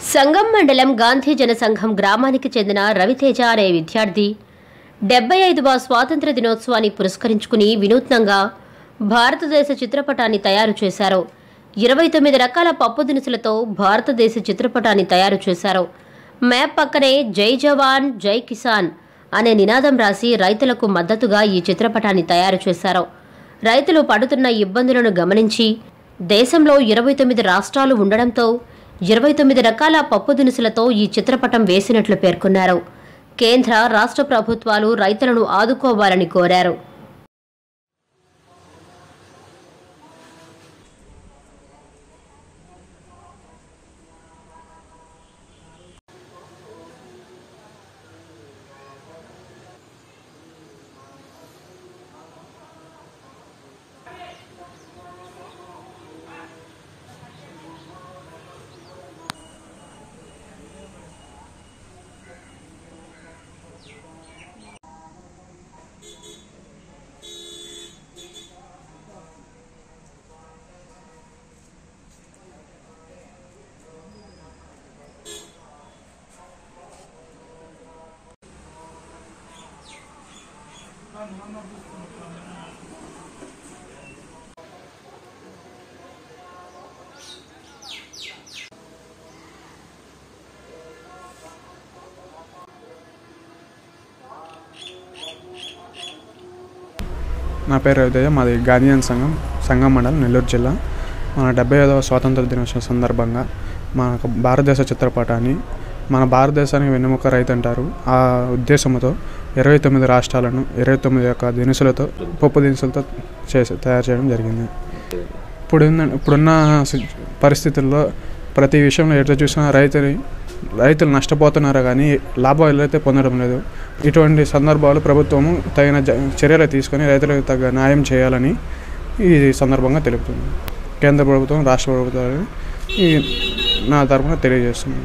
సంగం మండలం గాంధీ జనసంఘం గ్రామానికి చెందిన రవితేజ అనే విద్యార్థి డెబ్బై ఐదవ స్వాతంత్ర దినోత్సవాన్ని పురస్కరించుకుని వినూత్నంగా భారతదేశ చిత్రపటాన్ని తయారు చేశారు ఇరవై తొమ్మిది రకాల పప్పు దినుసులతో భారతదేశ చిత్రపటాన్ని తయారు చేశారు మ్యాప్ పక్కనే జై జవాన్ జై కిసాన్ అనే నినాదం రాసి రైతులకు మద్దతుగా ఈ చిత్రపటాన్ని తయారు చేశారు రైతులు పడుతున్న ఇబ్బందులను గమనించి దేశంలో ఇరవై తొమ్మిది రాష్ట్రాలు ఉండడంతో ఇరవై తొమ్మిది రకాల పప్పు దినుసులతో ఈ చిత్రపటం వేసినట్లు పేర్కొన్నారు కేంద్ర రాష్ట్ర ప్రభుత్వాలు రైతులను ఆదుకోవాలని కోరారు నా పేరు రవితేజ మాది గాంధీజన్ సంఘం సంఘం మండలం నెల్లూరు జిల్లా మన డెబ్బై ఐదవ స్వాతంత్ర దినోత్సవం సందర్భంగా మన భారతదేశ చిత్రపటాన్ని మన భారతదేశానికి వెన్నెముక రైతు అంటారు ఆ ఉద్దేశంతో ఇరవై తొమ్మిది రాష్ట్రాలను ఇరవై తొమ్మిది యొక్క దినుసులతో పప్పు దినుసులతో చేసి తయారు చేయడం జరిగింది ఇప్పుడు ఏందంటే ఇప్పుడున్న సి- పరిస్థితుల్లో ప్రతి విషయంలో ఎట్లా చూసినా రైతుని రైతులు నష్టపోతున్నారు కానీ లాభాలు అయితే పొందడం లేదు ఇటువంటి సందర్భాలు ప్రభుత్వము తగిన జ- చర్యలు తీసుకొని రైతులకు తగ్గ న్యాయం చేయాలని ఈ సందర్భంగా తెలుపుతుంది కేంద్ర ప్రభుత్వం రాష్ట్ర ప్రభుత్వాలు ఈ నా తరఫున తెలియజేస్తుంది